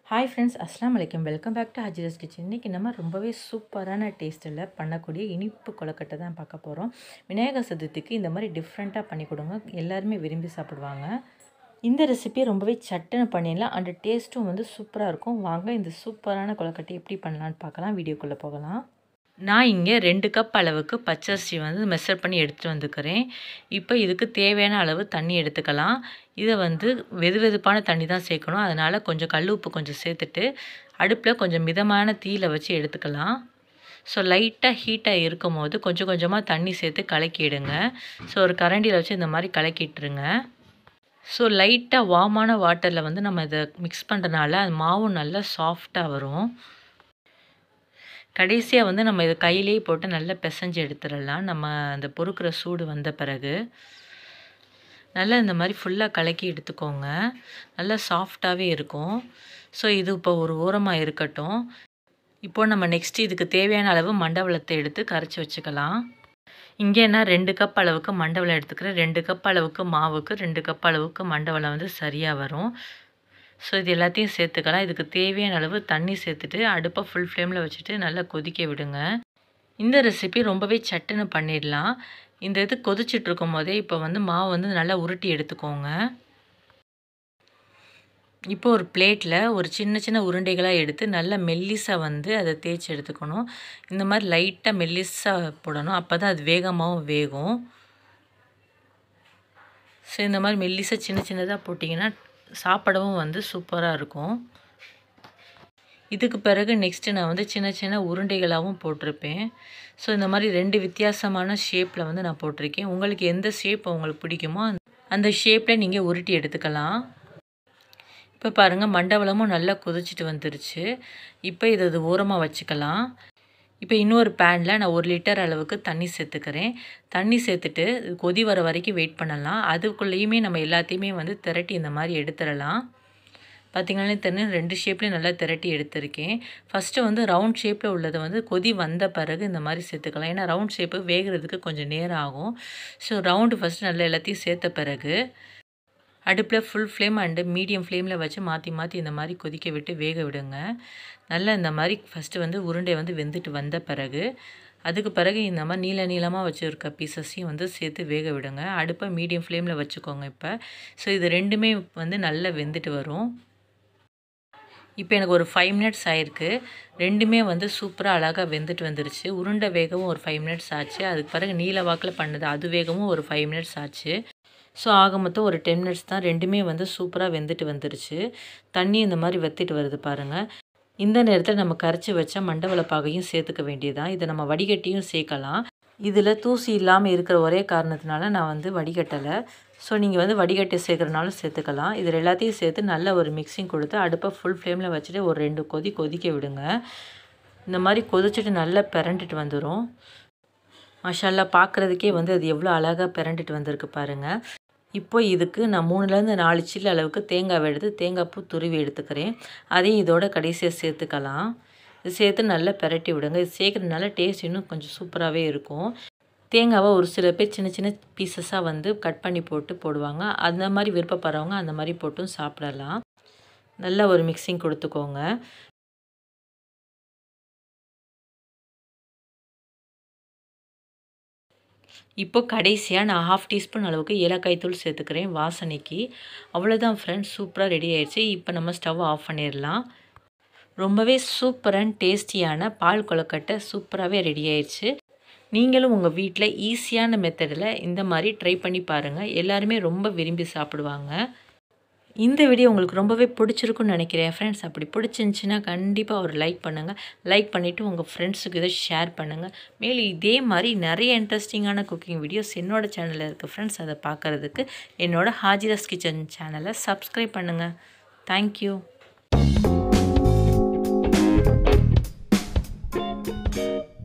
Hi friends அஸ்லாம் வலைக்கம் welcome back to Hajira's kitchen இன்றைக்கி நம்ம ரொம்பவே சூப்பரான டேஸ்ட்டில் பண்ணக்கூடிய இனிப்பு கொலக்கட்டை தான் பார்க்க போகிறோம் விநாயகர் சதுர்த்திக்கு இந்த மாதிரி டிஃப்ரெண்ட்டாக பண்ணி கொடுங்க எல்லாருமே விரும்பி சாப்பிடுவாங்க இந்த ரெசிபி ரொம்பவே சட்டுன்னு பண்ணிடலாம் அந்த டேஸ்ட்டும் வந்து சூப்பராக இருக்கும் வாங்க இந்த சூப்பரான கொலக்கட்டை எப்படி பண்ணலான்னு பார்க்கலாம் வீடியோக்குள்ளே போகலாம் நான் இங்கே ரெண்டு கப் அளவுக்கு பச்சரிசி வந்து மெஷர் பண்ணி எடுத்துகிட்டு வந்துக்கிறேன் இப்போ இதுக்கு தேவையான அளவு தண்ணி எடுத்துக்கலாம் இதை வந்து வெது வெதுப்பான தண்ணி தான் சேர்க்கணும் அதனால் கொஞ்சம் கல் உப்பு கொஞ்சம் சேர்த்துட்டு அடுப்பில் கொஞ்சம் மிதமான தீயில் வச்சு எடுத்துக்கலாம் ஸோ லைட்டாக ஹீட்டாக இருக்கும் போது கொஞ்சம் கொஞ்சமாக தண்ணி சேர்த்து கலக்கிடுங்க ஸோ ஒரு கரண்டியில் வச்சு இந்த மாதிரி கலக்கிட்டுருங்க ஸோ லைட்டாக வார்மான வாட்டரில் வந்து நம்ம இதை மிக்ஸ் பண்ணுறதுனால அது மாவும் நல்லா சாஃப்டாக வரும் கடைசியாக வந்து நம்ம இதை கையிலேயே போட்டு நல்லா பிசைஞ்சு எடுத்துடலாம் நம்ம அந்த பொறுக்கிற சூடு வந்த பிறகு நல்லா இந்த மாதிரி ஃபுல்லாக கலக்கி எடுத்துக்கோங்க நல்லா சாஃப்டாகவே இருக்கும் ஸோ இது இப்போ ஒரு ஓரமாக இருக்கட்டும் இப்போது நம்ம நெக்ஸ்ட் இதுக்கு தேவையான அளவு மண்டவளத்தை எடுத்து கரைச்சி வச்சுக்கலாம் இங்கே நான் ரெண்டு கப் அளவுக்கு மண்டவளம் எடுத்துக்கிறேன் ரெண்டு கப் அளவுக்கு மாவுக்கு ரெண்டு கப் அளவுக்கு மண்டவளம் வந்து சரியாக வரும் ஸோ இது எல்லாத்தையும் சேர்த்துக்கலாம் இதுக்கு தேவையான அளவு தண்ணி சேர்த்துட்டு அடுப்பை ஃபுல் ஃப்ளேமில் வச்சுட்டு நல்லா கொதிக்க விடுங்க இந்த ரெசிபி ரொம்பவே சட்டுன்னு பண்ணிடலாம் இந்த இது கொதிச்சுட்டு இருக்கும் போதே இப்போ வந்து மாவு வந்து நல்லா உருட்டி எடுத்துக்கோங்க இப்போ ஒரு பிளேட்டில் ஒரு சின்ன சின்ன உருண்டைகளாக எடுத்து நல்லா மெல்லிஸாக வந்து அதை தேய்ச்சி எடுத்துக்கணும் இந்த மாதிரி லைட்டாக மெல்லிஸாக போடணும் அப்போ தான் அது வேகமாகவும் வேகும் ஸோ இந்த மாதிரி மெல்லிஸாக சின்ன சின்னதாக போட்டிங்கன்னா சாப்பிடவும் வந்து சூப்பராக இருக்கும் இதுக்கு பிறகு நெக்ஸ்ட்டு நான் வந்து சின்ன சின்ன உருண்டைகளாகவும் போட்டிருப்பேன் ஸோ இந்த மாதிரி ரெண்டு வித்தியாசமான ஷேப்பில் வந்து நான் போட்டிருக்கேன் உங்களுக்கு எந்த ஷேப் உங்களுக்கு பிடிக்குமோ அந்த ஷேப்பில் நீங்கள் உருட்டி எடுத்துக்கலாம் இப்போ பாருங்கள் மண்டவளமும் நல்லா கொதிச்சுட்டு வந்துருச்சு இப்போ இதை இது ஓரமாக வச்சுக்கலாம் இப்போ இன்னொரு பேனில் நான் ஒரு லிட்டர் அளவுக்கு தண்ணி சேர்த்துக்கிறேன் தண்ணி சேர்த்துட்டு கொதி வர வரைக்கும் வெயிட் பண்ணலாம் அதுக்குள்ளேயுமே நம்ம எல்லாத்தையுமே வந்து திரட்டி இந்த மாதிரி எடுத்துடலாம் பார்த்திங்கன்னா தண்ணி ரெண்டு ஷேப்லேயும் நல்லா திரட்டி எடுத்திருக்கேன் ஃபஸ்ட்டு வந்து ரவுண்ட் ஷேப்பில் உள்ளதை வந்து கொதி வந்த பிறகு இந்த மாதிரி சேர்த்துக்கலாம் ஏன்னா ரவுண்ட் ஷேப்பு வேகிறதுக்கு கொஞ்சம் நேரம் ஆகும் ஸோ ரவுண்டு ஃபஸ்ட்டு நல்லா எல்லாத்தையும் சேர்த்த பிறகு அடுப்பில் ஃபுல் ஃப்ளேம் அண்டு மீடியம் ஃப்ளேமில் வச்சு மாற்றி மாற்றி இந்த மாதிரி கொதிக்க விட்டு வேக விடுங்க நல்லா இந்த மாதிரி ஃபஸ்ட்டு வந்து உருண்டை வந்து வெந்துட்டு வந்த பிறகு அதுக்கு பிறகு இந்த மாதிரி நீள நீளமாக வச்சுருக்க பீசஸையும் வந்து சேர்த்து வேக விடுங்க அடுப்பை மீடியம் ஃப்ளேமில் வச்சுக்கோங்க இப்போ ஸோ இது ரெண்டுமே வந்து நல்லா வெந்துட்டு வரும் இப்போ எனக்கு ஒரு ஃபைவ் மினிட்ஸ் ஆயிருக்கு ரெண்டுமே வந்து சூப்பராக அழகாக வெந்துட்டு வந்துருச்சு உருண்டை வேகவும் ஒரு ஃபைவ் மினிட்ஸ் ஆச்சு அதுக்கு பிறகு நீல வாக்கில் பண்ணது அது வேகவும் ஒரு ஃபைவ் மினிட்ஸ் ஆச்சு ஸோ ஆக மொத்தம் ஒரு டென் மினிட்ஸ் தான் ரெண்டுமே வந்து சூப்பராக வெந்துட்டு வந்துருச்சு தண்ணி இந்த மாதிரி வெத்திட்டு வருது பாருங்கள் இந்த நேரத்தில் நம்ம கரைச்சி வச்ச மண்டவளப்பாகையும் சேர்த்துக்க வேண்டியதான் இதை நம்ம வடிகட்டியும் சேர்க்கலாம் இதில் தூசி இல்லாமல் இருக்கிற ஒரே காரணத்தினால நான் வந்து வடிகட்டலை ஸோ நீங்கள் வந்து வடிகட்டி சேர்க்குறனாலும் சேர்த்துக்கலாம் இதில் எல்லாத்தையும் சேர்த்து நல்ல ஒரு மிக்சிங் கொடுத்து அடுப்பை ஃபுல் ஃப்ளேமில் வச்சுட்டு ஒரு ரெண்டு கொதி கொதிக்க விடுங்க இந்த மாதிரி கொதிச்சுட்டு நல்லா பிறண்டுட்டு வந்துடும் மஷாலா பார்க்குறதுக்கே வந்து அது எவ்வளோ அழகாக பிறண்டுட்டு வந்திருக்கு பாருங்கள் இப்போ இதுக்கு நான் மூணுலேருந்து நாலு சில்லு அளவுக்கு தேங்காய் எடுத்து தேங்காய் பூ துருவி எடுத்துக்கிறேன் அதையும் இதோட கடைசியாக சேர்த்துக்கலாம் இது சேர்த்து நல்லா பெரட்டி விடுங்க இது சேர்க்குறதுனால டேஸ்ட் இன்னும் கொஞ்சம் சூப்பராகவே இருக்கும் தேங்காவை ஒரு சில பேர் சின்ன சின்ன பீசஸாக வந்து கட் பண்ணி போட்டு போடுவாங்க அந்த மாதிரி விருப்பப்படுறவங்க அந்த மாதிரி போட்டும் சாப்பிடலாம் நல்ல ஒரு மிக்சிங் கொடுத்துக்கோங்க இப்போ கடைசியாக நான் ஹாஃப் டீஸ்பூன் அளவுக்கு ஏலக்காய் தூள் சேர்த்துக்கிறேன் வாசனைக்கு அவ்வளோதான் ஃப்ரெண்ட்ஸ் சூப்பராக ரெடி ஆயிடுச்சு இப்போ நம்ம ஸ்டவ் ஆஃப் பண்ணிடலாம் ரொம்பவே சூப்பர் அண்ட் டேஸ்டியான பால் கொலக்கட்டை சூப்பராகவே ரெடி ஆயிடுச்சு நீங்களும் உங்கள் வீட்டில் ஈஸியான மெத்தடில் இந்த மாதிரி ட்ரை பண்ணி பாருங்கள் எல்லாருமே ரொம்ப விரும்பி சாப்பிடுவாங்க இந்த வீடியோ உங்களுக்கு ரொம்பவே பிடிச்சிருக்குன்னு நினைக்கிறேன் ஃப்ரெண்ட்ஸ் அப்படி பிடிச்சிருந்துச்சின்னா கண்டிப்பாக ஒரு லைக் பண்ணுங்கள் லைக் பண்ணிவிட்டு உங்கள் ஃப்ரெண்ட்ஸுக்கு இதை ஷேர் பண்ணுங்கள் மேலும் இதே மாதிரி நிறைய இன்ட்ரெஸ்டிங்கான குக்கிங் வீடியோஸ் என்னோடய சேனலில் இருக்குது ஃப்ரெண்ட்ஸ் அதை பார்க்குறதுக்கு என்னோடய ஹாஜிரஸ் கிச்சன் சேனலை சப்ஸ்கிரைப் பண்ணுங்கள் தேங்க்யூ Thank you.